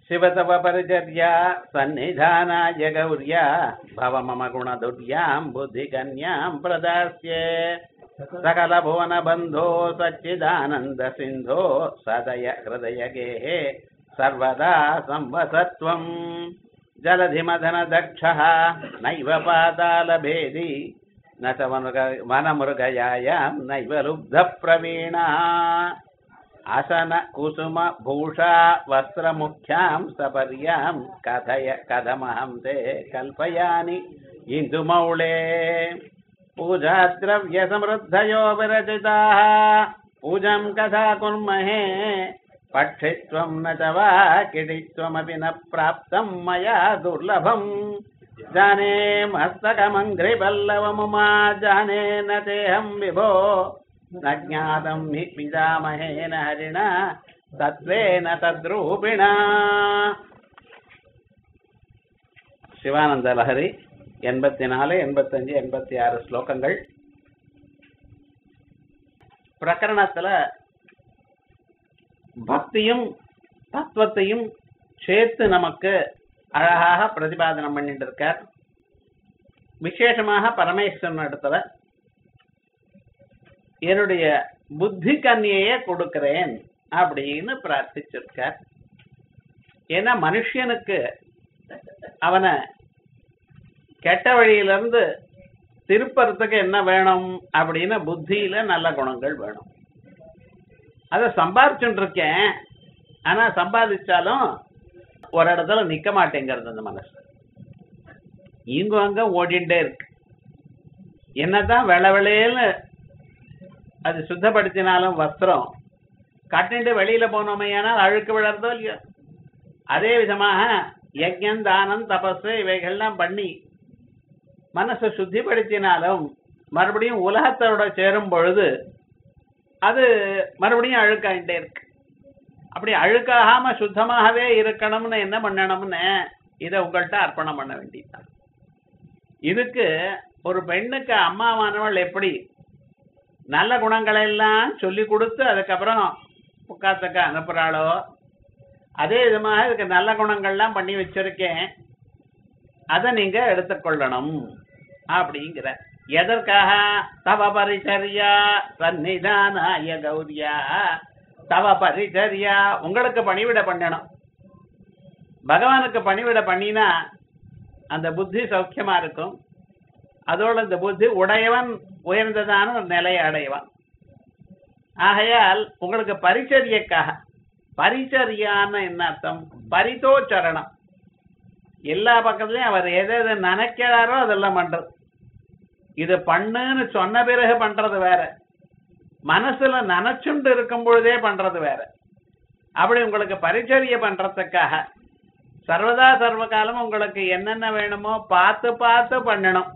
शिवतव परिचर्या सन्निधानाय गौर्या भव मम गुणदुर्याम् बुद्धिकन्याम् प्रदास्ये सकलभुवनबन्धो सच्चिदानन्दसिन्धो सदय हृदयगेः सर्वदा संवसत्वम् जलधिमदनदक्षः नैव पातालभेदी न च वनृग वनमृगयायाम् नैव लुब्धप्रवीणा असन कुसुम भूषा वस्त्रमुख्यां सपर्यां कथय कथमहं ते कल्पयानि इन्दुमौळे पूजाद्रव्यसमृद्धयो विरचिताः पूजां कथा कुर्महे पक्षित्वं न च वा किटित्वमपि न प्राप्तं मया दुर्लभम् जाने मस्तकमङ्घ्रिपल्लवमुमा जाने न तेऽहं विभो न ज्ञातं हि पितामहेन हरिणा तत्त्वेन तद्रूपिणा சிவானந்த லஹரி எண்பத்தி நாலு எண்பத்தஞ்சு எண்பத்தி ஆறு ஸ்லோகங்கள் பிரகரணத்துல பக்தியும் தத்துவத்தையும் சேர்த்து நமக்கு அழகாக பிரதிபாதனம் பண்ணிட்டு இருக்கார் விசேஷமாக பரமேஸ்வரன் இடத்துல என்னுடைய புத்தி கன்னியையே கொடுக்கிறேன் அப்படின்னு பிரார்த்திச்சிருக்கார் ஏன்னா மனுஷனுக்கு அவனை கெட்ட வழியிலிருந்து திருப்பறதுக்கு என்ன வேணும் அப்படின்னு புத்தியில நல்ல குணங்கள் வேணும் அதை சம்பாதிச்சுட்டு இருக்கேன் ஆனா சம்பாதிச்சாலும் ஒரு இடத்துல நிக்க மாட்டேங்கிறது அந்த மனசு இங்க அங்க ஓடிண்டே இருக்கு என்னதான் வெள வெளையல்னு அது சுத்தப்படுத்தினாலும் வஸ்திரம் கட்டிட்டு வெளியில போனோமையானால் அழுக்கு விழறதோ இல்லையோ அதே விதமாக யஜ்யம் தானம் தபஸ் இவைகள்லாம் பண்ணி மனசை சுத்திப்படுத்தினாலும் மறுபடியும் உலகத்தோட சேரும் பொழுது அது மறுபடியும் அழுக்காயிட்டே இருக்கு அப்படி அழுக்காகாம சுத்தமாகவே இருக்கணும்னு என்ன பண்ணணும்னு இதை உங்கள்கிட்ட அர்ப்பணம் பண்ண வேண்டியதுதான் இதுக்கு ஒரு பெண்ணுக்கு அம்மாவானவள் எப்படி நல்ல குணங்களை எல்லாம் சொல்லி கொடுத்து அதுக்கப்புறம் உட்காத்துக்க அனுப்புறாளோ அதே விதமாக இதுக்கு நல்ல குணங்கள்லாம் பண்ணி வச்சிருக்கேன் அதை நீங்க எடுத்துக்கொள்ளணும் அப்படிங்கிற எதற்காக தவ பரிச்சரியா சந்நிதானாய கௌரியா தவ பரிச்சரியா உங்களுக்கு பணிவிட பண்ணணும் பகவானுக்கு பணிவிட பண்ணினா அந்த புத்தி சௌக்கியமா இருக்கும் அதோட இந்த புத்தி உடையவன் உயர்ந்ததான ஒரு நிலையை அடைவான் ஆகையால் உங்களுக்கு பரிச்சரியக்காக பரிச்சரியான்னு என்ன அர்த்தம் பரிதோச்சரணம் எல்லா பக்கத்துலயும் அவர் எதை எதை நினைக்கிறாரோ அதெல்லாம் பண்றது இது பண்ணுன்னு சொன்ன பிறகு பண்றது வேற மனசுல நினைச்சுண்டு இருக்கும் பொழுதே பண்றது வேற அப்படி உங்களுக்கு பரிச்சரிய பண்றதுக்காக சர்வதா சர்வ காலம் உங்களுக்கு என்னென்ன வேணுமோ பார்த்து பார்த்து பண்ணணும்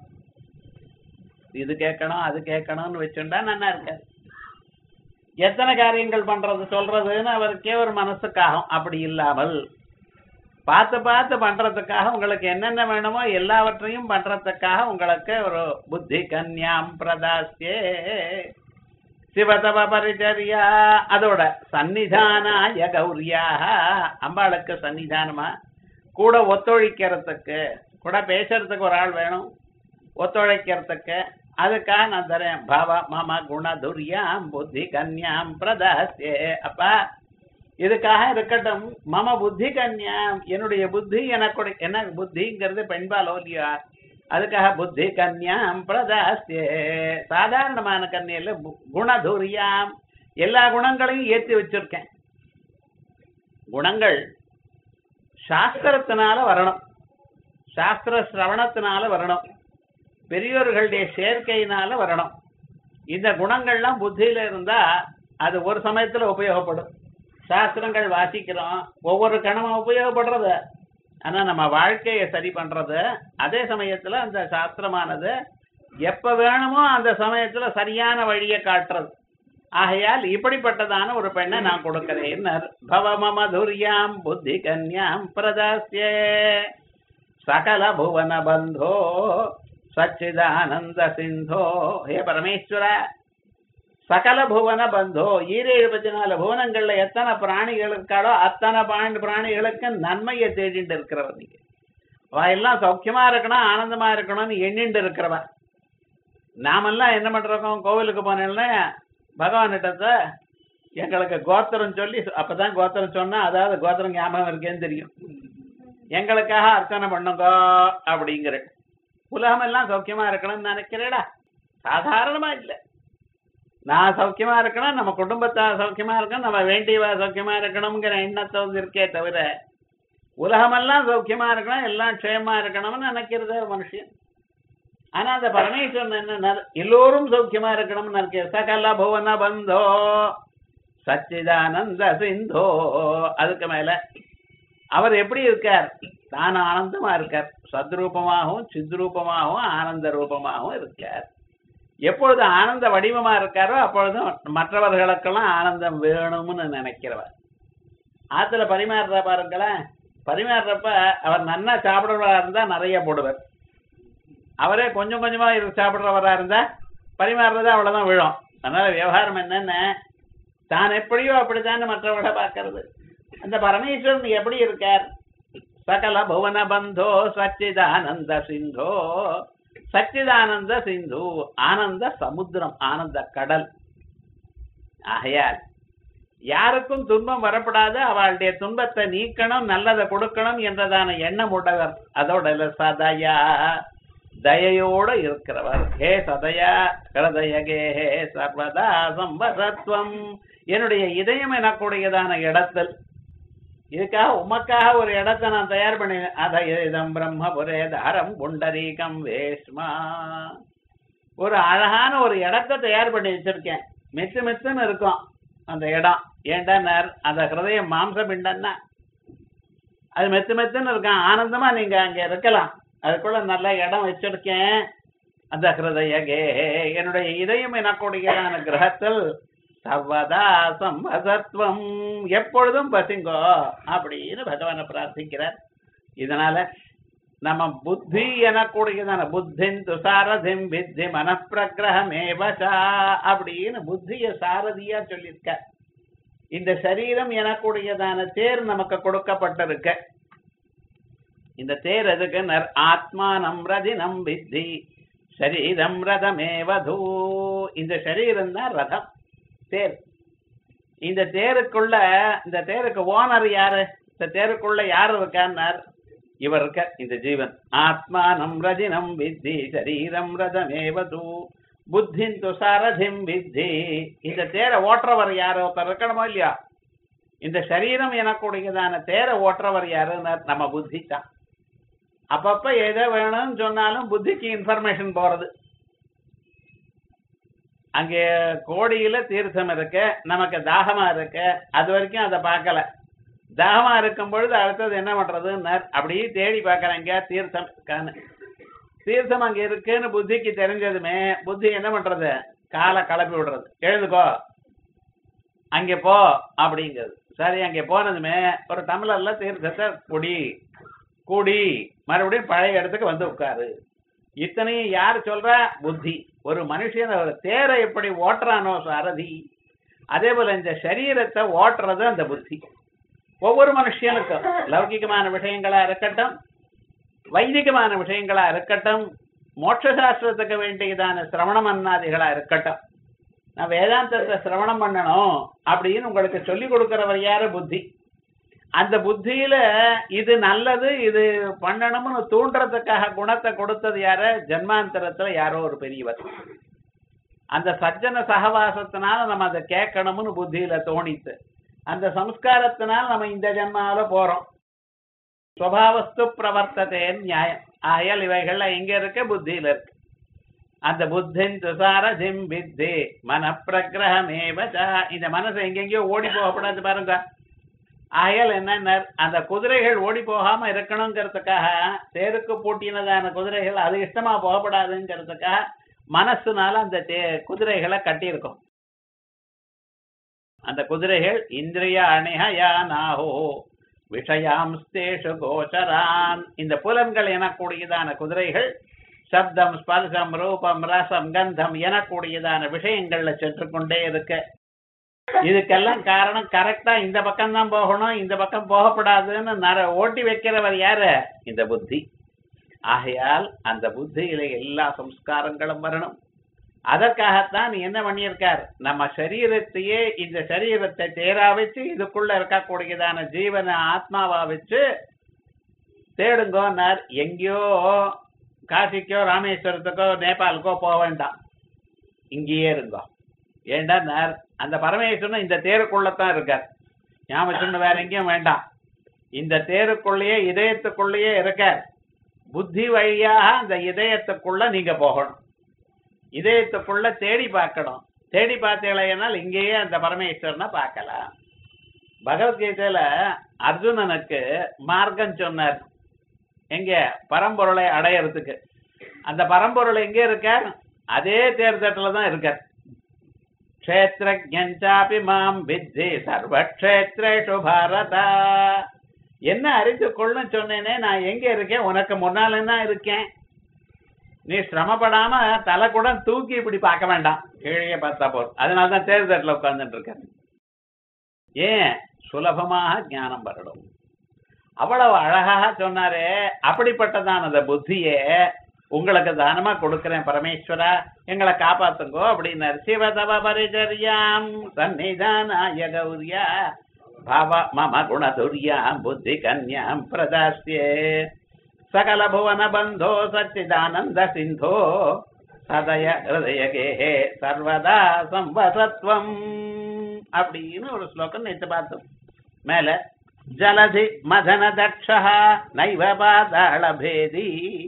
இது கேட்கணும் அது கேட்கணும்னு வச்சுட்டா நல்லா இருக்காது எத்தனை காரியங்கள் பண்றது சொல்றதுன்னு அவருக்கே ஒரு மனசுக்காகும் அப்படி இல்லாமல் பார்த்து பார்த்து பண்றதுக்காக உங்களுக்கு என்னென்ன வேணுமோ எல்லாவற்றையும் பண்றதுக்காக உங்களுக்கு ஒரு புத்தி கன்யாம் பிரதாசியே சிவதவ பரிச்சரியா அதோட சன்னிதானாய கௌரியாக அம்பாளுக்கு சன்னிதானமா கூட ஒத்துழைக்கிறதுக்கு கூட பேசுறதுக்கு ஒரு ஆள் வேணும் ஒத்துழைக்கிறதுக்கு அதுக்காக நான் தரேன் பவ மம குணதுரியாம் புத்தி கன்யாம் பிரதாசியே அப்பா இதுக்காக இருக்கட்டும் மம புத்தி கன்யாம் என்னுடைய புத்தி எனக்கு என்ன புத்திங்கிறது பெண்பாலோ இல்லையா அதுக்காக புத்தி கன்யாம் பிரதாசியே சாதாரணமான கன்னியில குணதுரியாம் எல்லா குணங்களையும் ஏற்றி வச்சிருக்கேன் குணங்கள் சாஸ்திரத்தினால வரணும் சாஸ்திர சிரவணத்தினால வரணும் பெரியோர்களுடைய சேர்க்கையினால வரணும் இந்த குணங்கள்லாம் புத்தியில இருந்தா அது ஒரு சமயத்துல உபயோகப்படும் சாஸ்திரங்கள் வாசிக்கிறோம் ஒவ்வொரு கணமும் உபயோகப்படுறது ஆனா நம்ம வாழ்க்கையை சரி பண்றது அதே சமயத்துல அந்த சாஸ்திரமானது எப்ப வேணுமோ அந்த சமயத்துல சரியான வழியை காட்டுறது ஆகையால் இப்படிப்பட்டதான ஒரு பெண்ணை நான் கொடுக்கிறேன் பவம துரியாம் புத்தி கன்யாம் பிரதாசியே சகல புவன பந்தோ சச்சிதானந்த சிந்தோ ஹே பரமேஸ்வர சகல புவன பந்தோ ஈரேழு பதினாலு புவனங்கள்ல எத்தனை பிராணிகள் இருக்காளோ அத்தனை பிராணி பிராணிகளுக்கு நன்மையை தேடிட்டு இருக்கிறவர் நீங்க அவ எல்லாம் சௌக்கியமா இருக்கணும் ஆனந்தமா இருக்கணும்னு எண்ணிட்டு இருக்கிறவ நாமெல்லாம் என்ன பண்றோம் கோவிலுக்கு போனேன்னா பகவான்கிட்ட எங்களுக்கு கோத்திரம் சொல்லி அப்பதான் கோத்திரம் சொன்னா அதாவது கோத்திரம் ஞாபகம் இருக்கேன்னு தெரியும் எங்களுக்காக அர்ச்சனை பண்ணுங்க அப்படிங்கிற உலகம் எல்லாம் சௌக்கியமா இருக்கணும்னு நினைக்கிறேடா சாதாரணமா இல்ல நான் சௌக்கியமா இருக்கணும் நம்ம குடும்பத்தை சௌக்கியமா இருக்கணும் நம்ம வேண்டியவா சௌக்கியமா இருக்கணுங்கிற எண்ணத்தை வந்து இருக்கே தவிர உலகமெல்லாம் சௌக்கியமா இருக்கணும் எல்லாம் க்ஷேமா இருக்கணும்னு நினைக்கிறது மனுஷன் ஆனா அந்த பரமேஸ்வரன் என்ன எல்லோரும் சௌக்கியமா இருக்கணும்னு நினைக்கிற சகல புவன பந்தோ சச்சிதானந்த சிந்தோ அதுக்கு மேல அவர் எப்படி இருக்கார் தான் ஆனந்தமா இருக்கார் சத்ரூபமாகவும் சித்ரூபமாகவும் ஆனந்த ரூபமாகவும் இருக்கார் எப்பொழுது ஆனந்த வடிவமா இருக்காரோ அப்பொழுதும் மற்றவர்களுக்கெல்லாம் ஆனந்தம் வேணும்னு நினைக்கிறவர் ஆத்துல பரிமாறுற பாருங்களேன் பரிமாறுறப்ப அவர் நன்னா சாப்பிடுறவரா இருந்தா நிறைய போடுவார் அவரே கொஞ்சம் கொஞ்சமா இரு சாப்பிடுறவரா இருந்தா பரிமாறுறது அவ்வளவுதான் விழும் அதனால விவகாரம் என்னன்னு தான் எப்படியோ அப்படித்தான் மற்றவர்களை பார்க்கறது அந்த பரமேஸ்வரன் எப்படி இருக்கார் சகல புவன பந்தோ சச்சிதானந்த சிந்தோ சச்சிதானந்த சிந்து ஆனந்த சமுத்திரம் ஆனந்த கடல் ஆகையால் யாருக்கும் துன்பம் வரப்படாது அவளுடைய துன்பத்தை நீக்கணும் நல்லதை கொடுக்கணும் என்றதான எண்ணம் உடையவர் அதோட சதயா தயையோட இருக்கிறவர் ஹே சதயா ஹிருதயகே ஹே சர்வதா சம்பதத்துவம் என்னுடைய இதயம் எனக்கூடியதான இடத்தில் இதுக்காக உமக்காக ஒரு இடத்தை நான் தயார் பண்ணி அத இதம் பிரம்மபுரே தாரம் புண்டரீகம் வேஷ்மா ஒரு அழகான ஒரு இடத்தை தயார் பண்ணி வச்சிருக்கேன் மெத்து மெத்துன்னு இருக்கும் அந்த இடம் ஏண்டா அந்த ஹிருதயம் மாம்ச பிண்டன்னா அது மெத்து மெத்துன்னு இருக்கான் ஆனந்தமா நீங்க அங்க இருக்கலாம் அதுக்குள்ள நல்ல இடம் வச்சிருக்கேன் அந்த ஹிருதயகே என்னுடைய இதயம் எனக்கூடியதான கிரகத்தில் சர்வதா சம்பதத்துவம் எப்பொழுதும் பசிங்கோ அப்படின்னு பகவானை பிரார்த்திக்கிறார் இதனால நம்ம புத்தி எனக்கூடியதான புத்தின் துசாரதிம் வித்தி மனப்பிரகிரகமேவசா அப்படின்னு புத்திய சாரதியா சொல்லியிருக்க இந்த சரீரம் எனக்கூடியதான தேர் நமக்கு கொடுக்கப்பட்டிருக்க இந்த தேர் எதுக்கு ஆத்மானம் ரதினம் வித்தி சரீரம் ரதமேவது இந்த சரீரம் தான் ரதம் தேர் இந்த தேருக்குள்ள இந்த தேருக்கு ஓனர் யாரு இந்த தேருக்குள்ள யாரு இருக்கான்னார் இவர் இருக்க இந்த ஜீவன் ஆத்மானம் ரஜினம் வித்தி சரீரம் ரதமேவது புத்தின் துசாரதிம் வித்தி இந்த தேரை ஓட்டுறவர் யாரு ஒருத்தர் இருக்கணுமோ இல்லையா இந்த சரீரம் எனக்கூடியதான தேரை ஓட்டுறவர் யாருன்னார் நம்ம புத்தி தான் அப்பப்ப எதை வேணும்னு சொன்னாலும் புத்திக்கு இன்ஃபர்மேஷன் போறது அங்கே கோடியில தீர்த்தம் இருக்கு நமக்கு தாகமா இருக்கு அது வரைக்கும் அதை பார்க்கல தாகமா இருக்கும் பொழுது அடுத்தது என்ன பண்றதுன்னு அப்படியே தேடி பார்க்கறேன் எங்க தீர்த்தம் இருக்கான்னு தீர்த்தம் அங்க இருக்குன்னு புத்திக்கு தெரிஞ்சதுமே புத்தி என்ன பண்றது காலை கலப்பி விடுறது எழுதுக்கோ அங்கே போ அப்படிங்கிறது சரி அங்கே போனதுமே ஒரு டம்ளர்ல தீர்த்தத்தை குடி குடி மறுபடியும் பழைய இடத்துக்கு வந்து உட்காரு இத்தனையும் யார் சொல்றா புத்தி ஒரு மனுஷன் ஒரு தேரை எப்படி ஓட்டுறானோ சாரதி அதே போல இந்த சரீரத்தை ஓட்டுறது அந்த புத்தி ஒவ்வொரு மனுஷனுக்கும் லௌகிகமான விஷயங்களா இருக்கட்டும் வைதிகமான விஷயங்களா இருக்கட்டும் மோட்ச சாஸ்திரத்துக்கு வேண்டியதான சிரவணம் அன்னாதிகளா இருக்கட்டும் நான் வேதாந்தத்தை சிரவணம் பண்ணணும் அப்படின்னு உங்களுக்கு சொல்லி கொடுக்கிறவர் யாரு புத்தி அந்த புத்தியில இது நல்லது இது பண்ணணும்னு தூண்டுறதுக்காக குணத்தை கொடுத்தது யார ஜன்மாந்தரத்துல யாரோ ஒரு பெரியவர் அந்த சஜ்ஜன சகவாசத்தினால நம்ம அதை கேட்கணும்னு புத்தியில தோணித்து அந்த சம்ஸ்காரத்தினால நம்ம இந்த ஜென்மாவில போறோம் சுவாவஸ்து பிரவர்த்ததே நியாயம் ஆயல் இவைகள்ல எங்க இருக்கு புத்தியில இருக்கு அந்த புத்தின் துசாரதிம் வித்தி மன பிரகிரகமேவச்சா இந்த மனசு எங்கெங்கயோ ஓடி போகப்படாது பாருங்க ஆயல் என்ன அந்த குதிரைகள் ஓடி போகாம இருக்கணுங்கிறதுக்காக தேருக்கு பூட்டினதான குதிரைகள் அது இஷ்டமா போகப்படாதுங்கிறதுக்காக மனசுனால அந்த தே குதிரைகளை கட்டியிருக்கும் அந்த குதிரைகள் இந்திரிய அணிஹயா நாஹோ விஷயாம்ஸ்தேஷு கோச்சரான் இந்த புலன்கள் எனக்கூடியதான குதிரைகள் சப்தம் ஸ்பர்சம் ரூபம் ரசம் கந்தம் எனக்கூடியதான விஷயங்கள்ல சென்று கொண்டே இருக்க இதுக்கெல்லாம் காரணம் கரெக்டா இந்த பக்கம் தான் போகணும் இந்த பக்கம் போகக்கூடாதுன்னு நர ஓட்டி வைக்கிறவர் யாரு இந்த புத்தி ஆகையால் அந்த புத்தியில எல்லா சம்ஸ்காரங்களும் வரணும் அதற்காகத்தான் என்ன பண்ணியிருக்கார் நம்ம சரீரத்தையே இந்த சரீரத்தை தேரா வச்சு இதுக்குள்ள இருக்கக்கூடியதான ஜீவன ஆத்மாவா வச்சு தேடுங்கோன்னார் எங்கேயோ காசிக்கோ ராமேஸ்வரத்துக்கோ நேபாளுக்கோ போக வேண்டாம் இங்கேயே இருங்கோ ஏண்டான்னார் அந்த பரமேஸ்வரன் இந்த தேருக்குள்ளதான் இருக்கார் ஞாபகம் வேற எங்கேயும் வேண்டாம் இந்த தேருக்குள்ளேயே இதயத்துக்குள்ளேயே இருக்கார் புத்தி வழியாக அந்த இதயத்துக்குள்ள நீங்க போகணும் இதயத்துக்குள்ள தேடி பார்க்கணும் தேடி பார்த்தீங்களேனால் இங்கேயே அந்த பரமேஸ்வரனை பார்க்கலாம் பகவத்கீதையில அர்ஜுனனுக்கு மார்க்கம் சொன்னார் எங்க பரம்பொருளை அடையறதுக்கு அந்த பரம்பொருள் எங்க இருக்கார் அதே தேர்தட்டில் தான் இருக்கார் க்ஷேத்ரஜாபி மாம் வித்தி சர்வக்ஷேத்ரேஷு பாரதா என்ன அறிந்து கொள்ளும் சொன்னேனே நான் எங்க இருக்கேன் உனக்கு முன்னால தான் இருக்கேன் நீ சிரமப்படாம தலை கூட தூக்கி இப்படி பார்க்க வேண்டாம் கீழே பார்த்தா போதும் அதனால தான் தேர்தட்டில் உட்கார்ந்துட்டு இருக்கேன் ஏன் சுலபமாக ஞானம் வரணும் அவ்வளவு அழகாக சொன்னாரே அப்படிப்பட்டதான அந்த புத்தியே உங்களுக்கு தானமா கொடுக்கிறேன் பரமேஸ்வரா எங்களை காப்பாத்துங்கோ அப்படின்னாரு சிவதவ பரிச்சரியாம் சன்னிதானாய கௌரியா பாவ மம குணதுரியாம் புத்தி கன்யாம் பிரதாஸ்யே சகல புவன பந்தோ சச்சிதானந்த சிந்தோ சதய ஹிருதயகே சர்வதா சம்பசத்வம் அப்படின்னு ஒரு ஸ்லோகம் நேற்று பார்த்தோம் மேல ஜலதி மதன தக்ஷா நைவ பாதாள பேதி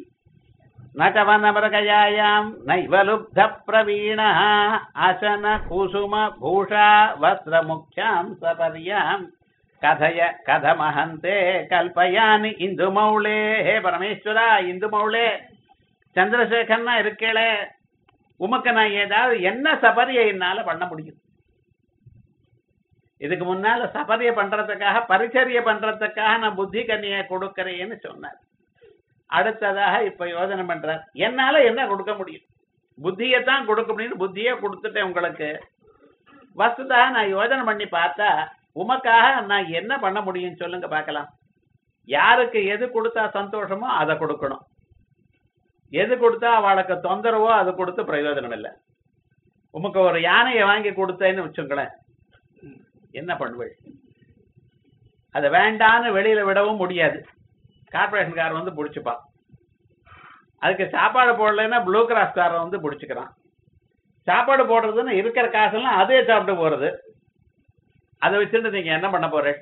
நகவனமரகயாயாம் நைவ லுப்த பிரவீண அசன குசும பூஷா வஸ்திரமுக்யாம் சபர்யாம் கதய கதமஹந்தே கல்பயானி இந்து மௌளே ஹே பரமேஸ்வரா இந்து மௌளே சந்திரசேகரனா இருக்கேளே உமக்கு நான் ஏதாவது என்ன சபரியை என்னால பண்ண முடியும் இதுக்கு முன்னால சபரிய பண்றதுக்காக பரிச்சரிய பண்றதுக்காக நான் புத்தி கன்னியை கொடுக்கறேன்னு சொன்னார் அடுத்ததாக இப்ப யோசனை பண்றார் என்னால என்ன கொடுக்க முடியும் புத்தியை தான் கொடுக்க முடியும் புத்தியே கொடுத்துட்டேன் உங்களுக்கு வசுதா நான் யோசனை பண்ணி பார்த்தா உமக்காக நான் என்ன பண்ண முடியும் சொல்லுங்க பார்க்கலாம் யாருக்கு எது கொடுத்தா சந்தோஷமோ அதை கொடுக்கணும் எது கொடுத்தா அவளுக்கு தொந்தரவோ அது கொடுத்து பிரயோஜனம் இல்லை உமக்கு ஒரு யானையை வாங்கி கொடுத்தேன்னு வச்சுங்களேன் என்ன பண்ணுவேள் அதை வேண்டான்னு வெளியில விடவும் முடியாது கார்பரேஷன்காரன் வந்து பிடிச்சிப்பான் அதுக்கு சாப்பாடு போடலைன்னா ப்ளூ கிராஸ்காரன் வந்து பிடிச்சிக்கிறான் சாப்பாடு போடுறதுன்னு இருக்கிற காசெல்லாம் அதே சாப்பிட்டு போறது அதை வச்சுட்டு நீங்க என்ன பண்ண போற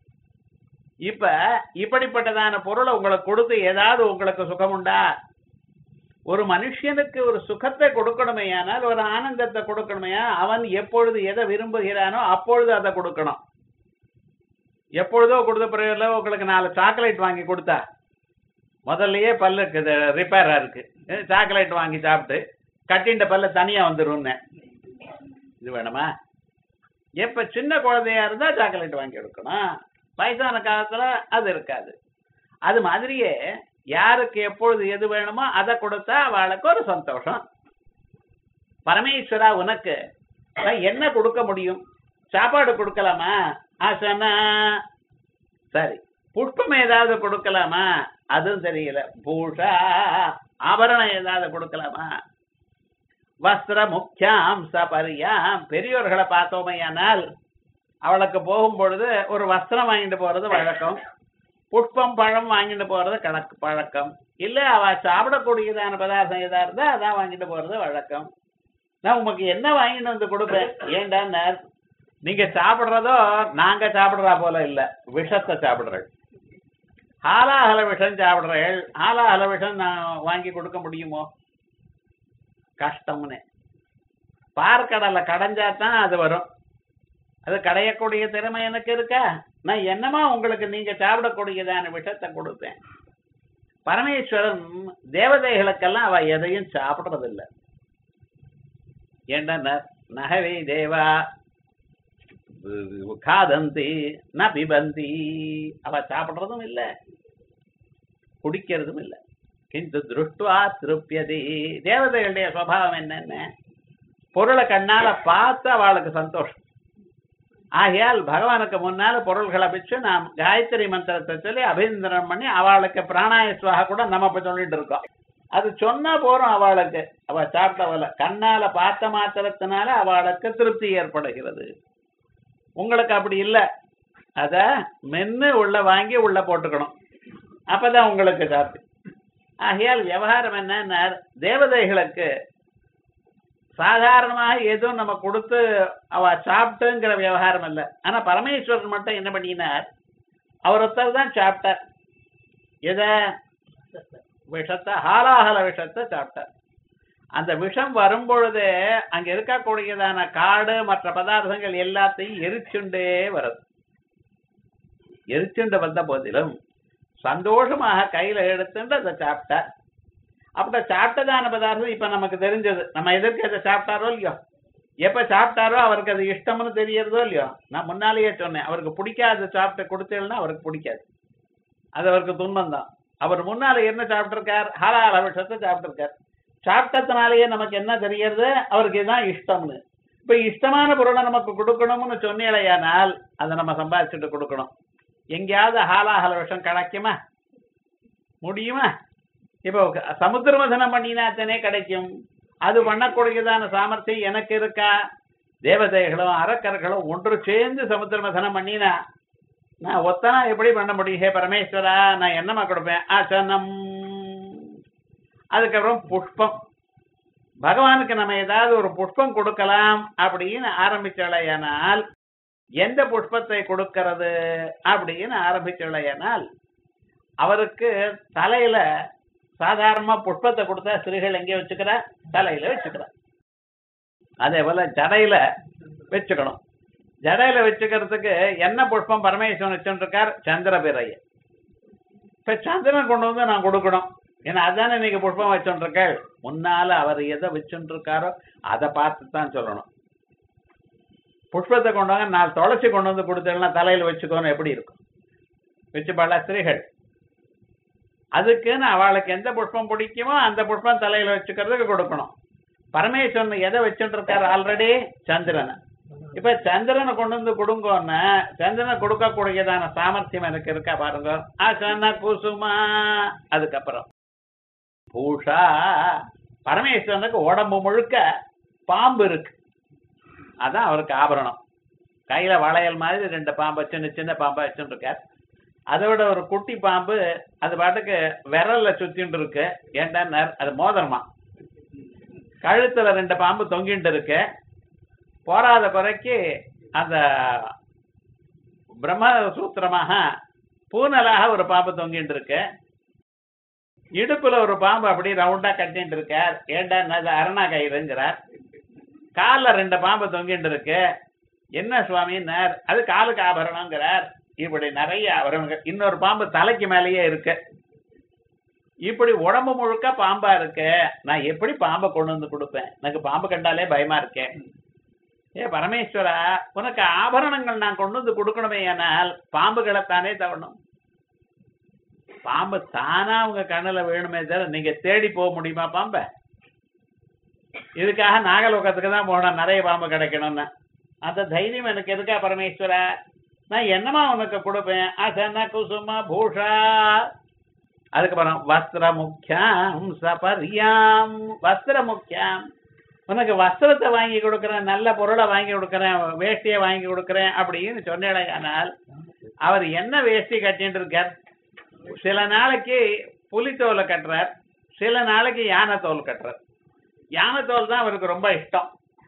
இப்ப இப்படிப்பட்டதான பொருளை உங்களுக்கு கொடுத்து ஏதாவது உங்களுக்கு சுகம் உண்டா ஒரு மனுஷனுக்கு ஒரு சுகத்தை கொடுக்கணுமே ஆனால் ஒரு ஆனந்தத்தை கொடுக்கணுமே அவன் எப்பொழுது எதை விரும்புகிறானோ அப்பொழுது அதை கொடுக்கணும் எப்பொழுதோ கொடுத்த பிறகு உங்களுக்கு நாலு சாக்லேட் வாங்கி கொடுத்தா முதல்லயே பல்லு ரிப்பேரா இருக்கு சாக்லேட் வாங்கி சாப்பிட்டு கட்டிண்ட பல்ல தனியா வந்துரும்னு இது வேணுமா எப்ப சின்ன குழந்தையா இருந்தா சாக்லேட் வாங்கி கொடுக்கணும் வயசான காலத்துல அது இருக்காது அது மாதிரியே யாருக்கு எப்பொழுது எது வேணுமோ அதை கொடுத்தா அவளுக்கு ஒரு சந்தோஷம் பரமேஸ்வரா உனக்கு நான் என்ன கொடுக்க முடியும் சாப்பாடு கொடுக்கலாமா ஆசனா சரி புஷ்பம் ஏதாவது கொடுக்கலாமா அதுவும் தெரியல பூஷா ஆபரணம் ஏதாவது கொடுக்கலாமா வஸ்திர முக்கியாம் சபரியாம் பெரியோர்களை பார்த்தோமையானால் அவளுக்கு போகும் பொழுது ஒரு வஸ்திரம் வாங்கிட்டு போறது வழக்கம் புஷ்பம் பழம் வாங்கிட்டு போறது கணக்கு பழக்கம் இல்ல அவ சாப்பிடக்கூடியதான பதார்த்தம் எதா இருந்தா அதான் வாங்கிட்டு போறது வழக்கம் நான் உங்களுக்கு என்ன வாங்கிட்டு வந்து கொடுப்பேன் ஏண்டா நீங்க சாப்பிடுறதோ நாங்க சாப்பிடுறா போல இல்ல விஷத்தை சாப்பிடுறேன் ஆலாஹல விஷம் சாப்பிடுறேன் ஆலாஹல விஷம் நான் வாங்கி கொடுக்க முடியுமோ கஷ்டம்னு பார்க்கடலை கடைஞ்சா தான் அது வரும் அது கடையக்கூடிய திறமை எனக்கு இருக்கா நான் என்னமா உங்களுக்கு நீங்க சாப்பிடக்கூடியதான விஷத்தை கொடுப்பேன் பரமேஸ்வரன் தேவதைகளுக்கெல்லாம் அவ எதையும் சாப்பிடுறதில்லை ஏண்டா நகவே தேவா காதந்தி ந பிபந்தி அவ சாப்பிடுறதும் இல்ல குடிக்கிறதும் இல்ல கிந்து திருஷ்டுவா திருப்தியதி தேவதைகளுடைய சுவாவம் என்னென்ன பொருளை கண்ணால பார்த்து அவளுக்கு சந்தோஷம் ஆகையால் பகவானுக்கு முன்னால பொருள்களை வச்சு நாம் காயத்ரி மந்திரத்தை சொல்லி அபிநந்தனம் பண்ணி அவளுக்கு பிராணாய சுவாக கூட நம்ம இப்ப சொல்லிட்டு இருக்கோம் அது சொன்னா போறோம் அவளுக்கு அவ சாப்பிட்டவள கண்ணால பார்த்த மாத்திரத்தினால அவளுக்கு திருப்தி ஏற்படுகிறது உங்களுக்கு அப்படி இல்லை அத மென்னு உள்ள வாங்கி உள்ள போட்டுக்கணும் அப்பதான் உங்களுக்கு சாப்பி ஆகையால் விவகாரம் என்ன தேவதைகளுக்கு சாதாரணமாக எதுவும் நம்ம கொடுத்து அவ சாப்பிட்டுங்கிற விவகாரம் இல்லை ஆனா பரமேஸ்வரன் மட்டும் என்ன பண்ணினார் அவர் ஒருத்தர் தான் சாப்பிட்டார் எத விஷத்தை ஹாலாஹல விஷத்தை சாப்பிட்டார் அந்த விஷம் வரும்பொழுது அங்க இருக்கக்கூடியதான காடு மற்ற பதார்த்தங்கள் எல்லாத்தையும் எரிச்சுண்டே வருது எரிச்சுண்டு வந்த போதிலும் சந்தோஷமாக கையில எடுத்துட்டு அதை சாப்பிட்டார் அப்படி சாப்பிட்டதான பதார்த்தம் இப்ப நமக்கு தெரிஞ்சது நம்ம எதற்கு அதை சாப்பிட்டாரோ இல்லையோ எப்ப சாப்பிட்டாரோ அவருக்கு அது இஷ்டம்னு தெரியறதோ இல்லையோ நான் முன்னாலேயே சொன்னேன் அவருக்கு பிடிக்காத சாப்பிட்டு கொடுத்தேன்னா அவருக்கு பிடிக்காது அது அவருக்கு துன்பம் தான் அவர் முன்னால என்ன சாப்பிட்டிருக்கார் ஹாலால விஷத்தை சாப்பிட்டிருக்கார் சாப்பிட்டதுனாலேயே நமக்கு என்ன தெரியறது அவருக்கு இதுதான் இஷ்டம்னு இப்ப இஷ்டமான பொருளை நமக்கு கொடுக்கணும்னு சொன்னீங்களேயானால் அதை நம்ம சம்பாதிச்சுட்டு கொடுக்கணும் எங்கேயாவது ஹாலாஹல விஷம் கிடைக்குமா முடியுமா இப்போ சமுத்திர மதனம் பண்ணினாத்தனே கிடைக்கும் அது பண்ணக்கூடியதான சாமர்த்தியம் எனக்கு இருக்கா தேவதைகளும் அரக்கர்களும் ஒன்று சேர்ந்து சமுத்திர மதனம் பண்ணினா நான் ஒத்தனா எப்படி பண்ண முடியும் ஹே பரமேஸ்வரா நான் என்னமா கொடுப்பேன் ஆசனம் அதுக்கப்புறம் புஷ்பம் பகவானுக்கு நம்ம ஏதாவது ஒரு புஷ்பம் கொடுக்கலாம் அப்படின்னு ஆரம்பிச்சலையானால் எந்த புஷ்பத்தை கொடுக்கிறது அப்படின்னு ஆரம்பிச்சலையானால் அவருக்கு தலையில சாதாரணமா புஷ்பத்தை கொடுத்தா ஸ்திரீகள் எங்கே வச்சுக்கிறா தலையில வச்சுக்கிறா அதே போல ஜடையில வச்சுக்கணும் ஜடையில வச்சுக்கிறதுக்கு என்ன புஷ்பம் பரமேஸ்வரன் வச்சுருக்கார் சந்திரபிரைய இப்ப சந்திரன் கொண்டு வந்து நான் கொடுக்கணும் ஏன்னா அதானே நீங்க புஷ்பம் வச்சுருக்கேள் முன்னால அவர் எதை வச்சுருக்காரோ அதை பார்த்து தான் சொல்லணும் புஷ்பத்தை கொண்டு வாங்க நான் துளசி கொண்டு வந்து கொடுத்தேன்னா தலையில வச்சுக்கோன்னு எப்படி இருக்கும் வச்சு பல ஸ்திரீகள் அதுக்குன்னு அவளுக்கு எந்த புஷ்பம் பிடிக்குமோ அந்த புஷ்பம் தலையில வச்சுக்கிறதுக்கு கொடுக்கணும் பரமேஸ்வரன் எதை வச்சுட்டு இருக்காரு ஆல்ரெடி சந்திரனை இப்ப சந்திரனை கொண்டு வந்து கொடுங்கன்னு சந்திரனை கொடுக்கக்கூடியதான சாமர்த்தியம் எனக்கு இருக்கா பாருங்க ஆசன குசுமா அதுக்கப்புறம் பூஷா பரமேஸ்வரனுக்கு உடம்பு முழுக்க பாம்பு இருக்கு அதான் அவருக்கு ஆபரணம் கையில வளையல் மாதிரி ரெண்டு பாம்பு சின்ன சின்ன பாம்பா வச்சுட்டு இருக்கார் அதோட ஒரு குட்டி பாம்பு அது பாட்டுக்கு விரல்ல சுத்திட்டு இருக்கு ஏன்டா அது மோதிரமா கழுத்துல ரெண்டு பாம்பு தொங்கிட்டு இருக்கு போராத குறைக்கு அந்த பிரம்ம சூத்திரமாக பூனலாக ஒரு பாம்பு தொங்கிட்டு இருக்கு இடுப்புல ஒரு பாம்பு அப்படி ரவுண்டா கட்டிட்டு இருக்கார் ஏண்டா அது அரணா கயிறுங்கிறார் காலில் ரெண்டு பாம்பு தொங்கிட்டு இருக்கு என்ன சுவாமின்னார் அது காலுக்கு ஆபரணங்கிறார் இப்படி நிறைய ஆபரணங்கள் இன்னொரு பாம்பு தலைக்கு மேலேயே இருக்கு இப்படி உடம்பு முழுக்க பாம்பா இருக்கு நான் எப்படி பாம்பை கொண்டு வந்து கொடுப்பேன் எனக்கு பாம்பு கண்டாலே பயமா இருக்கேன் ஏ பரமேஸ்வரா உனக்கு ஆபரணங்கள் நான் கொண்டு வந்து கொடுக்கணுமே ஆனால் பாம்புகளை தானே தவணும் பாம்பு தானா உங்க கண்ணுல வேணுமே தவிர நீங்க தேடி போக முடியுமா பாம்பை இதுக்காக நாகலோகத்துக்கு தான் போனோம் நிறைய பாம்பு கிடைக்கணும்னு அந்த தைரியம் எனக்கு இருக்கா பரமேஸ்வரா நான் என்னமா உனக்கு கொடுப்பேன் அசன குசும பூஷா அதுக்கப்புறம் வஸ்திர முக்கியம் சபரியாம் வஸ்திர முக்கியம் உனக்கு வஸ்திரத்தை வாங்கி கொடுக்குறேன் நல்ல பொருளை வாங்கி கொடுக்குறேன் வேஷ்டியை வாங்கி கொடுக்குறேன் அப்படின்னு சொன்னேனால் அவர் என்ன வேஷ்டி கட்டிட்டு இருக்கார் சில நாளைக்கு புலித்தோலை கட்டுறார் சில நாளைக்கு யானை தோல் கட்டுறார் யானை தோல் தான் அவருக்கு ரொம்ப இஷ்டம்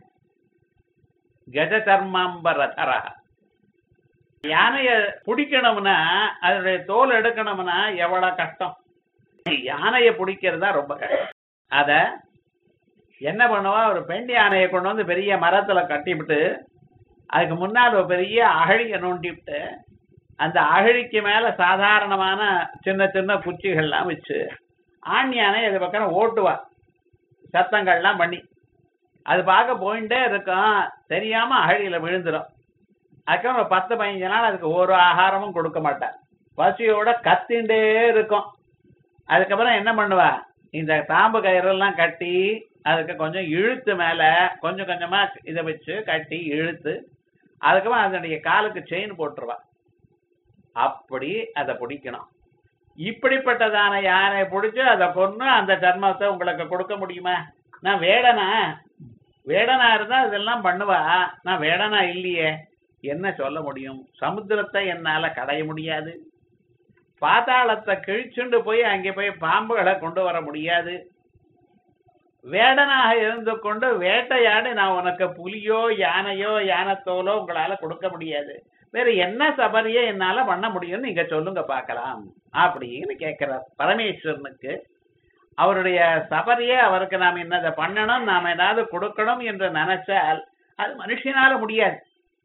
கஜ சர்மாம்பரதரா யானைய பிடிக்கணும்னா அதனுடைய தோல் எடுக்கணும்னா எவ்வளவு கஷ்டம் யானைய பிடிக்கிறது தான் ரொம்ப கஷ்டம் அத என்ன பண்ணுவா ஒரு பெண் யானையை கொண்டு வந்து பெரிய மரத்துல கட்டிவிட்டு அதுக்கு முன்னால் ஒரு பெரிய அகழியை நோண்டிவிட்டு அந்த அகழிக்கு மேல சாதாரணமான சின்ன சின்ன குச்சிகள்லாம் வச்சு ஆண் யானை இது பக்கம் ஓட்டுவா சத்தங்கள்லாம் பண்ணி அது பார்க்க போயிட்டே இருக்கும் தெரியாம அகழியில விழுந்துடும் அதுக்கப்புறம் ஒரு பத்து பதினஞ்சு நாள் அதுக்கு ஒரு ஆகாரமும் கொடுக்க மாட்டார் பசியோட கத்திண்டே இருக்கும் அதுக்கப்புறம் என்ன பண்ணுவா இந்த தாம்பு கயிறெல்லாம் கட்டி அதுக்கு கொஞ்சம் இழுத்து மேல கொஞ்சம் கொஞ்சமா இதை வச்சு கட்டி இழுத்து அதுக்கப்புறம் அதனுடைய காலுக்கு செயின் போட்டுருவா அப்படி அதை பிடிக்கணும் இப்படிப்பட்டதான யானை பிடிச்சு அதை கொன்னு அந்த சர்மத்தை உங்களுக்கு கொடுக்க முடியுமா நான் வேடனா வேடனா இருந்தா இதெல்லாம் பண்ணுவா நான் வேடனா இல்லையே என்ன சொல்ல முடியும் சமுத்திரத்தை என்னால கடைய முடியாது பாதாளத்தை கிழிச்சுண்டு போய் அங்கே போய் பாம்புகளை கொண்டு வர முடியாது வேடனாக இருந்து கொண்டு வேட்டையாடி நான் உனக்கு புலியோ யானையோ யானத்தோலோ உங்களால கொடுக்க முடியாது வேற என்ன சபரியை என்னால பண்ண முடியும்னு நீங்க சொல்லுங்க பார்க்கலாம் அப்படின்னு கேட்கிறார் பரமேஸ்வரனுக்கு அவருடைய சபரியே அவருக்கு நாம் என்னதை பண்ணணும் நாம் ஏதாவது கொடுக்கணும் என்று நினைச்சால் அது மனுஷனால முடியாது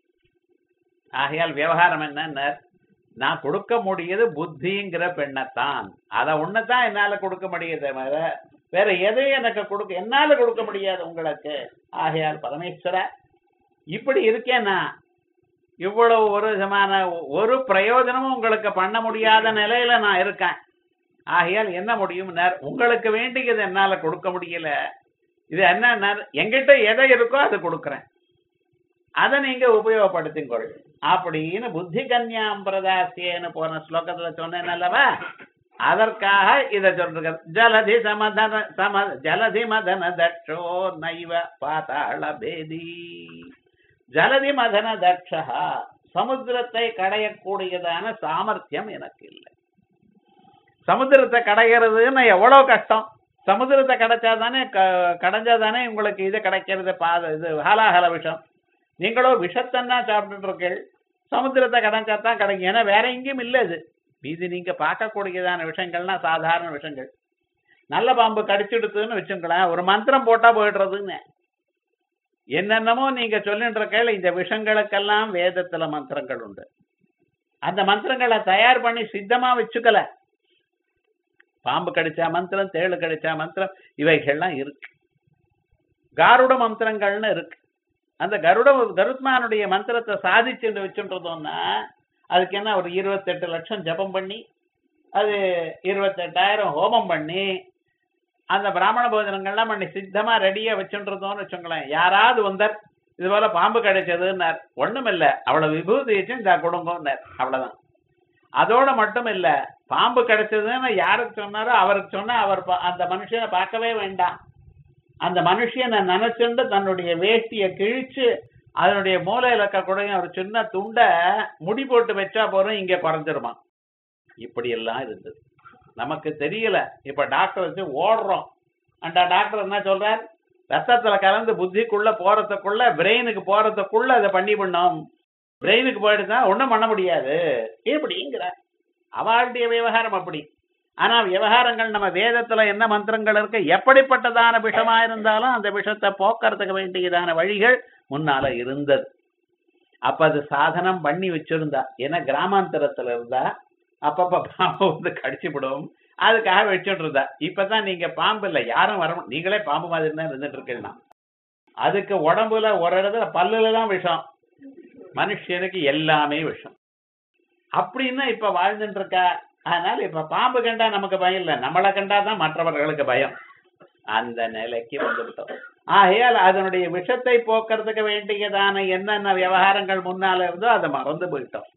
ஆகையால் விவகாரம் என்ன நான் கொடுக்க முடியது புத்திங்கிற பெண்ணைத்தான் அதை ஒண்ணுதான் என்னால கொடுக்க முடியுது வேற எதையும் எனக்கு கொடுக்க என்னால கொடுக்க முடியாது உங்களுக்கு ஆகையால் பரமேஸ்வர இப்படி இருக்கேன் நான் இவ்வளவு ஒரு விதமான ஒரு பிரயோஜனமும் உங்களுக்கு பண்ண முடியாத நிலையில நான் இருக்கேன் ஆகையால் என்ன முடியும் உங்களுக்கு வேண்டியது என்னால கொடுக்க முடியல இது என்ன எங்கிட்ட எதை இருக்கோ அதை கொடுக்குறேன் அதை நீங்க உபயோகப்படுத்திக்கொள் அப்படின்னு புத்தி கன்யாம் பிரதாசியன்னு போன ஸ்லோகத்துல சொன்னேன் அல்லவா அதற்காக இதை சொல்றது ஜலதி சமதன சம ஜலதி மதன தட்சோ நைவ பாதாள பேதி ஜலதி மதன தட்சா சமுத்திரத்தை கடையக்கூடியதான சாமர்த்தியம் எனக்கு இல்லை சமுத்திரத்தை கடைகிறதுன்னு எவ்வளவு கஷ்டம் சமுத்திரத்தை கிடைச்சாதானே கடைஞ்சாதானே உங்களுக்கு இது கிடைக்கிறது பாத இது ஹாலாஹல விஷம் நீங்களோ விஷத்தன்னா சாப்பிட்டுட்டு இருக்கீள் சமுத்திரத்தை கடைஞ்சா தான் கிடைக்கும் ஏன்னா வேற எங்கேயும் இல்லை இது இது நீங்க பார்க்கக்கூடியதான விஷயங்கள்னா சாதாரண விஷயங்கள் நல்ல பாம்பு கடிச்சிடுத்துன்னு வச்சுங்களேன் ஒரு மந்திரம் போட்டா போயிடுறதுன்னு என்னென்னமோ நீங்க சொல்லிட்டு இருக்கையில இந்த விஷயங்களுக்கெல்லாம் வேதத்துல மந்திரங்கள் உண்டு அந்த மந்திரங்களை தயார் பண்ணி சித்தமா வச்சுக்கல பாம்பு கடிச்சா மந்திரம் தேளு கடிச்சா மந்திரம் இவைகள்லாம் இருக்கு காருட மந்திரங்கள்னு இருக்கு அந்த கருட கருத்மானுடைய மந்திரத்தை சாதிச்சுட்டு வச்சுன்றதோம்னா அதுக்கு என்ன ஒரு இருபத்தெட்டு லட்சம் ஜபம் பண்ணி அது இருபத்தெட்டாயிரம் ஹோமம் பண்ணி அந்த பிராமண போஜனங்கள்லாம் பண்ணி சித்தமா ரெடியா வச்சுன்றதோன்னு வச்சுங்களேன் யாராவது வந்தார் இது போல பாம்பு கிடைச்சதுன்னார் ஒண்ணும் இல்ல அவ்வளவு விபூதி வச்சு இந்த குடும்பம்னார் அவ்வளவுதான் அதோட மட்டும் இல்ல பாம்பு கிடைச்சதுன்னு யாருக்கு சொன்னாரோ அவருக்கு சொன்னா அவர் அந்த மனுஷனை பார்க்கவே வேண்டாம் அந்த மனுஷனை நினைச்சுண்டு தன்னுடைய வேட்டிய கிழிச்சு அதனுடைய மூலையில இருக்கக்கூடிய ஒரு சின்ன துண்டை முடி போட்டு வச்சா போறோம் இங்க குறைஞ்சிருமா இப்படி எல்லாம் இருந்தது நமக்கு தெரியல இப்ப டாக்டர் வச்சு ஓடுறோம் அந்த டாக்டர் என்ன சொல்றார் ரத்தத்துல கலந்து புத்திக்குள்ள போறதுக்குள்ள பிரெயினுக்கு போறதுக்குள்ள அதை பண்ணி பண்ணோம் பிரெயினுக்கு போயிடுதான் ஒண்ணும் பண்ண முடியாது இப்படிங்கிற அவளுடைய விவகாரம் அப்படி ஆனா விவகாரங்கள் நம்ம வேதத்துல என்ன மந்திரங்கள் இருக்கு எப்படிப்பட்டதான விஷமா இருந்தாலும் அந்த விஷத்தை போக்குறதுக்கு வேண்டியதான வழிகள் முன்னால இருந்தது அப்ப அது சாதனம் பண்ணி வச்சிருந்தா ஏன்னா கிராமாந்தரத்துல இருந்தா அப்பப்ப பாம்பு வந்து கடிச்சு விடும் அதுக்காக வச்சுட்டு இருந்தா இப்பதான் நீங்க பாம்பு இல்ல யாரும் வர நீங்களே பாம்பு மாதிரி தான் இருந்துட்டு இருக்கீங்கன்னா அதுக்கு உடம்புல ஒரு இடத்துல பல்லுல தான் விஷம் மனுஷனுக்கு எல்லாமே விஷம் அப்படின்னா இப்ப வாழ்ந்துட்டு இருக்கா அதனால இப்ப பாம்பு கண்டா நமக்கு பயம் இல்ல நம்மளை கண்டா தான் மற்றவர்களுக்கு பயம் அந்த நிலைக்கு வந்துவிட்டோம் ஆகையால் அதனுடைய விஷத்தை போக்குறதுக்கு வேண்டியதான என்னென்ன விவகாரங்கள் முன்னால இருந்தோ அதை மறந்து போயிட்டோம்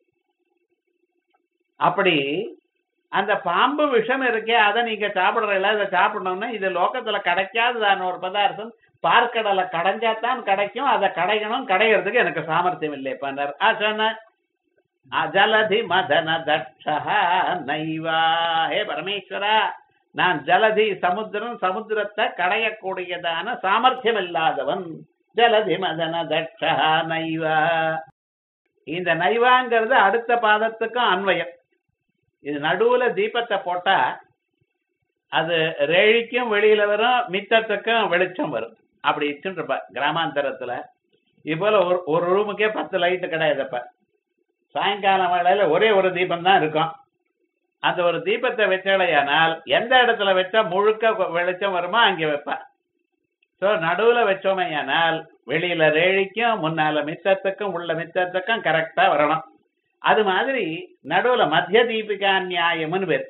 அப்படி அந்த பாம்பு விஷம் இருக்கே அதை நீங்க சாப்பிடுறீங்களா இதை சாப்பிடணும்னா இது லோகத்துல கிடைக்காததான ஒரு பதார்த்தம் பார்க்கடலை கடைஞ்சாதான் கிடைக்கும் அதை கடையணும் கடைகிறதுக்கு எனக்கு சாமர்த்தியம் இல்லை பண்ணார் ஆ சொன்ன அஜலதி மதன தட்சா நைவா ஹே பரமேஸ்வரா நான் ஜலதி சமுத்திரம் சமுத்திரத்தை கடையக்கூடியதான சாமர்த்தியம் இல்லாதவன் ஜலதி மதன தட்சா நைவா இந்த நைவாங்கிறது அடுத்த பாதத்துக்கும் அன்வயம் இது நடுவுல தீபத்தை போட்டா அது ரேழிக்கும் வெளியில வரும் மித்தத்துக்கும் வெளிச்சம் வரும் அப்படி வச்சுருப்ப கிராமாந்தரத்துல இது போல ஒரு ஒரு ரூமுக்கே பத்து லைட்டு கிடையாதுப்ப சாயங்காலம் வேளையில ஒரே ஒரு தீபம் தான் இருக்கும் அந்த ஒரு தீபத்தை வச்சாலையானால் எந்த இடத்துல வச்சா முழுக்க வெளிச்சம் வருமோ அங்கே வைப்பா ஸோ நடுவுல வச்சோமையானால் வெளியில ரேழிக்கும் முன்னால மித்தத்துக்கும் உள்ள மித்தத்துக்கும் கரெக்டா வரணும் அது மாதிரி நடுவுல மத்திய தீபிகா நியாயம்னு பேர்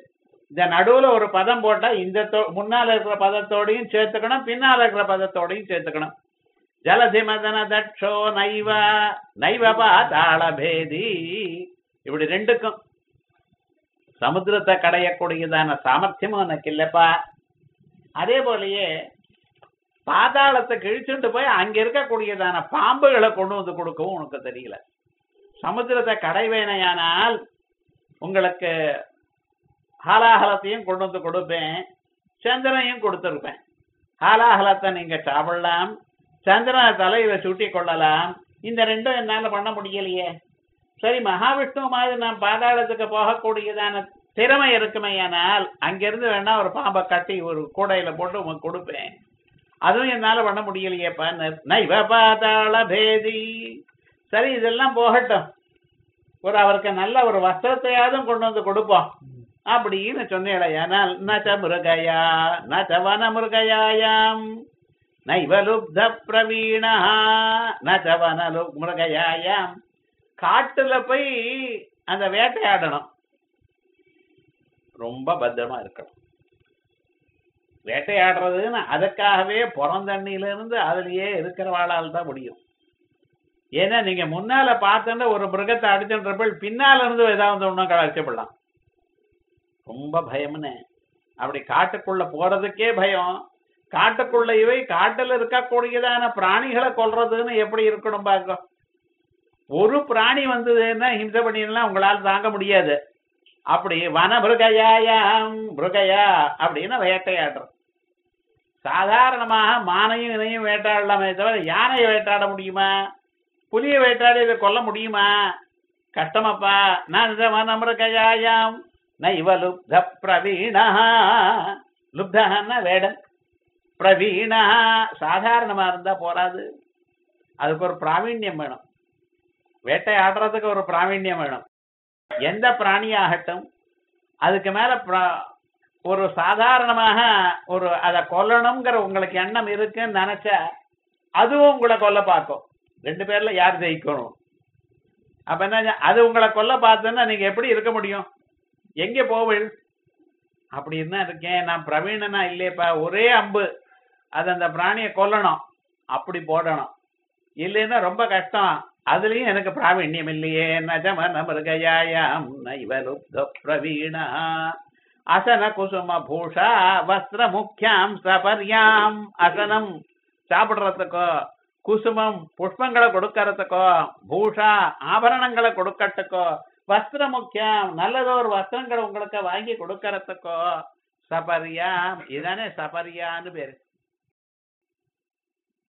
இந்த நடுவுல ஒரு பதம் போட்டா இந்த தோ- முன்னால இருக்கிற பதத்தோடையும் சேர்த்துக்கணும் பின்னால இருக்கிற பதத்தோடையும் சேர்த்துக்கணும் ஜலதி மதன தட்சோ நைவ நைவ பாதாள பேதி இப்படி ரெண்டுக்கும் சமுத்திரத்தை கடையக்கூடியதான சாமர்த்தியமும் எனக்கு இல்லப்பா அதே போலயே பாதாளத்தை கிழிச்சுட்டு போய் அங்க இருக்கக்கூடியதான பாம்புகளை கொண்டு வந்து கொடுக்கவும் உனக்கு தெரியல சமுத்திரத்தை கடைவேனையானால் உங்களுக்கு ஹாலாஹலத்தையும் கொண்டு வந்து கொடுப்பேன் சந்திரனையும் கொடுத்துருப்பேன் ஹாலாஹலத்தை நீங்க சாப்பிடலாம் சந்திரனை தலையில சுட்டி கொள்ளலாம் இந்த ரெண்டும் என்னால பண்ண முடியலையே சரி மகாவிஷ்ணு மாதிரி நான் பாதாளத்துக்கு போகக்கூடியதான திறமை இருக்குமையானால் அங்கிருந்து வேணா ஒரு பாம்பை கட்டி ஒரு கூடையில போட்டு உங்களுக்கு கொடுப்பேன் அதுவும் என்னால பண்ண முடியலையேப்பா நைவ பாதாள பேதி சரி இதெல்லாம் போகட்டும் ஒரு அவருக்கு நல்ல ஒரு வஸ்திரத்தையாவது கொண்டு வந்து கொடுப்போம் அப்படின்னு சொன்னேடையானால் நச்ச மிருகயா நச்ச வன மிருகயாயாம் நைவலுப்த பிரவீணா நச்ச வனலு மிருகயாயாம் காட்டுல போய் அந்த வேட்டையாடணும் ரொம்ப பத்திரமா இருக்கணும் வேட்டையாடுறதுன்னு அதுக்காகவே புறந்தண்ணில இருந்து அதுலயே இருக்கிறவாளால் தான் முடியும் ஏன்னா நீங்க முன்னால பார்த்தோன்னா ஒரு மிருகத்தை அடிச்சுன்றப்ப பின்னால இருந்து ஏதாவது ஒன்றும் அடிச்சுப்படலாம் ரொம்ப பயம்னு அப்படி காட்டுக்குள்ள போறதுக்கே பயம் காட்டுக்குள்ள இவை காட்டுல இருக்கக்கூடியதான பிராணிகளை கொல்றதுன்னு எப்படி இருக்கணும் பார்க்க ஒரு பிராணி வந்ததுன்னா ஹிம்சை பண்ணிடலாம் உங்களால தாங்க முடியாது அப்படி வன மிருகயாயாம் மிருகயா அப்படின்னு வேட்டையாடுறோம் சாதாரணமாக மானையும் இதையும் வேட்டையாடலாமே தவிர யானையை வேட்டையாட முடியுமா புலியை வேட்டையாடி இதை கொல்ல முடியுமா கஷ்டமப்பா நான் இந்த வன மிருகயாயாம் நைவ லுப்த பிரவீணா லுப்தன்னா வேடன் பிரவீணா சாதாரணமா இருந்தா போராது அதுக்கு ஒரு பிராவீண்யம் வேணும் வேட்டையாடுறதுக்கு ஒரு பிராவீண்யம் வேணும் எந்த பிராணியாகட்டும் அதுக்கு மேல பிர- ஒரு சாதாரணமாக ஒரு அதை கொல்லணுங்கிற உங்களுக்கு எண்ணம் இருக்குன்னு நினைச்சா அதுவும் உங்களை கொல்ல பார்க்கும் ரெண்டு பேர்ல யார் ஜெயிக்கணும் அப்ப என்ன அது உங்களை கொல்ல பார்த்தோன்னா நீங்க எப்படி இருக்க முடியும் எங்க போவீள் அப்படி இருந்தா இருக்கேன் நான் பிரவீணனா இல்லையப்பா ஒரே அம்பு அது அந்த பிராணியை கொல்லணும் அப்படி போடணும் இல்லைன்னா ரொம்ப கஷ்டம் அதுலயும் எனக்கு பிராவீண்யம் இல்லையே நஜமன மிருகயாயாம் நைவலுப்த பிரவீணா அசன குசும பூஷா வஸ்திர முக்கியாம் சபர்யாம் அசனம் சாப்பிடுறதுக்கோ குசுமம் புஷ்பங்களை கொடுக்கறதுக்கோ பூஷா ஆபரணங்களை கொடுக்கறதுக்கோ வஸ்திர முக்கியம் நல்லதொரு வஸ்திரங்களை உங்களுக்கு வாங்கி கொடுக்கறதுக்கோ சபரியாம் இதானே சபரியான்னு பேரு